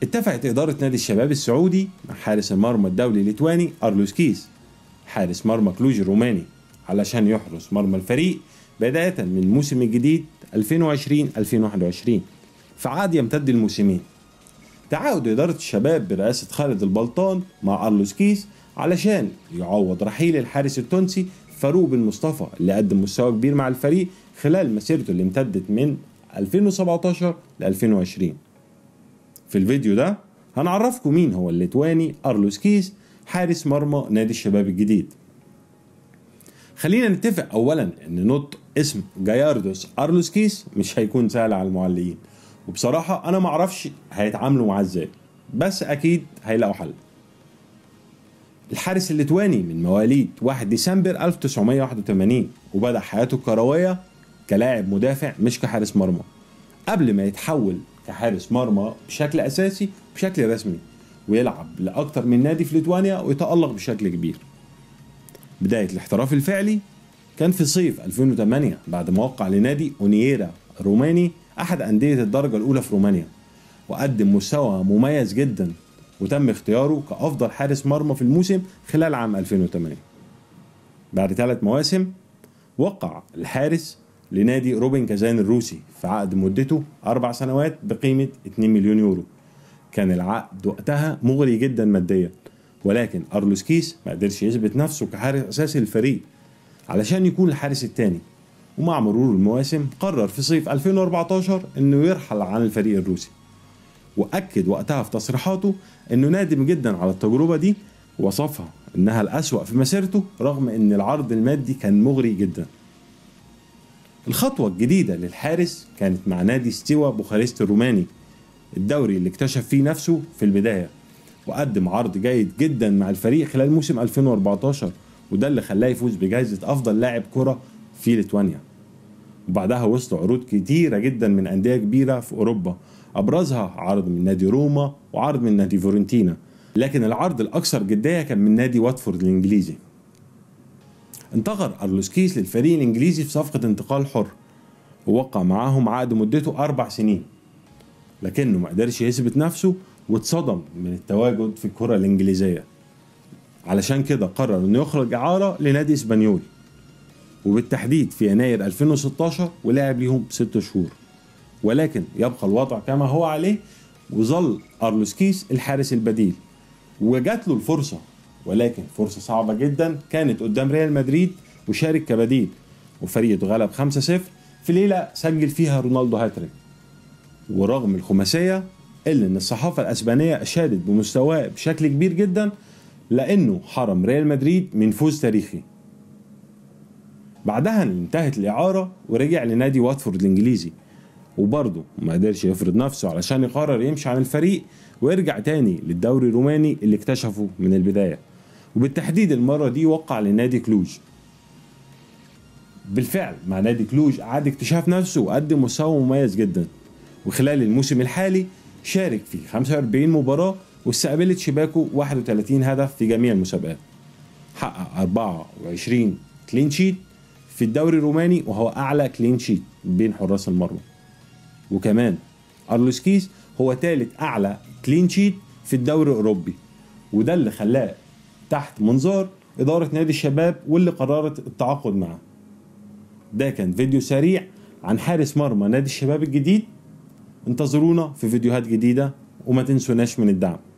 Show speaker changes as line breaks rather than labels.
اتفقت إدارة نادي الشباب السعودي مع حارس المرمى الدولي الليتواني أرلوس كيس حارس مرمى كلوج الروماني علشان يحرس مرمى الفريق بداية من الموسم الجديد 2020-2021 في عقد يمتد الموسمين تعاقد إدارة الشباب برئاسة خالد البلطان مع أرلوس كيس علشان يعوض رحيل الحارس التونسي فاروق بن مصطفى اللي قدم مستوى كبير مع الفريق خلال مسيرته اللي امتدت من 2017 ل 2020 في الفيديو ده هنعرفكم مين هو الليتواني أرلوس كيس حارس مرمى نادي الشباب الجديد خلينا نتفق اولا ان نطق اسم جاياردوس ارلوس كيس مش هيكون سهل على المعلقين وبصراحة انا معرفش هيتعاملوا معاه ازاي بس اكيد هيلاقوا حل الحارس الليتواني من مواليد 1 ديسمبر 1981 وبدأ حياته الكروية كلاعب مدافع مش كحارس مرمى قبل ما يتحول كحارس مرمى بشكل أساسي بشكل رسمي ويلعب لأكتر من نادي في ليتوانيا ويتألق بشكل كبير بداية الاحتراف الفعلي كان في صيف 2008 بعد ما وقع لنادي أونييرا روماني أحد أندية الدرجة الأولى في رومانيا وقدم مستوى مميز جدا وتم اختياره كأفضل حارس مرمى في الموسم خلال عام 2008 بعد ثلاث مواسم وقع الحارس لنادي روبن كازان الروسي في عقد مدته أربع سنوات بقيمة 2 مليون يورو كان العقد وقتها مغري جدا ماديا ولكن أرلوس كيس ما قدرش يثبت نفسه كحارس أساسي للفريق علشان يكون الحارس الثاني ومع مرور المواسم قرر في صيف 2014 انه يرحل عن الفريق الروسي واكد وقتها في تصريحاته انه نادم جدا على التجربه دي ووصفها انها الاسوا في مسيرته رغم ان العرض المادي كان مغري جدا الخطوة الجديدة للحارس كانت مع نادي ستيوا بوخارست الروماني الدوري اللي اكتشف فيه نفسه في البداية وقدم عرض جيد جدا مع الفريق خلال موسم 2014 وده اللي خلاه يفوز بجائزة أفضل لاعب كرة في ليتوانيا وبعدها وصلوا عروض كتيرة جدا من أندية كبيرة في أوروبا أبرزها عرض من نادي روما وعرض من نادي فورنتينا لكن العرض الأكثر جدية كان من نادي واتفورد الإنجليزي انتقل أرلوس كيس للفريق الإنجليزي في صفقة انتقال حر ووقع معاهم عقد مدته أربع سنين لكنه ما قدرش يثبت نفسه واتصدم من التواجد في الكرة الإنجليزية علشان كده قرر انه يخرج إعارة لنادي إسبانيول وبالتحديد في يناير 2016 ولعب ليهم ست شهور ولكن يبقى الوضع كما هو عليه وظل أرلوس كيس الحارس البديل وجات له الفرصة ولكن فرصة صعبة جدا كانت قدام ريال مدريد وشارك كبديل وفريقه غلب 5-0 في ليلة سجل فيها رونالدو هاتريك ورغم الخماسية إلا إن الصحافة الأسبانية أشادت بمستواه بشكل كبير جدا لأنه حرم ريال مدريد من فوز تاريخي بعدها انتهت الإعارة ورجع لنادي واتفورد الإنجليزي وبرضه ما قدرش يفرض نفسه علشان يقرر يمشي عن الفريق ويرجع تاني للدوري الروماني اللي اكتشفه من البداية وبالتحديد المرة دي وقع لنادي كلوج بالفعل مع نادي كلوج أعاد اكتشاف نفسه وقدم مستوى مميز جدا وخلال الموسم الحالي شارك في 45 مباراة واستقبلت شباكه 31 هدف في جميع المسابقات حقق 24 كلين شيت في الدوري الروماني وهو أعلى كلين شيت بين حراس المرمى وكمان أرلوس كيس هو ثالث أعلى كلين شيت في الدوري الأوروبي وده اللي خلاه تحت منظار إدارة نادي الشباب واللي قررت التعاقد معه ده كان فيديو سريع عن حارس مرمى نادي الشباب الجديد انتظرونا في فيديوهات جديدة وما تنسوناش من الدعم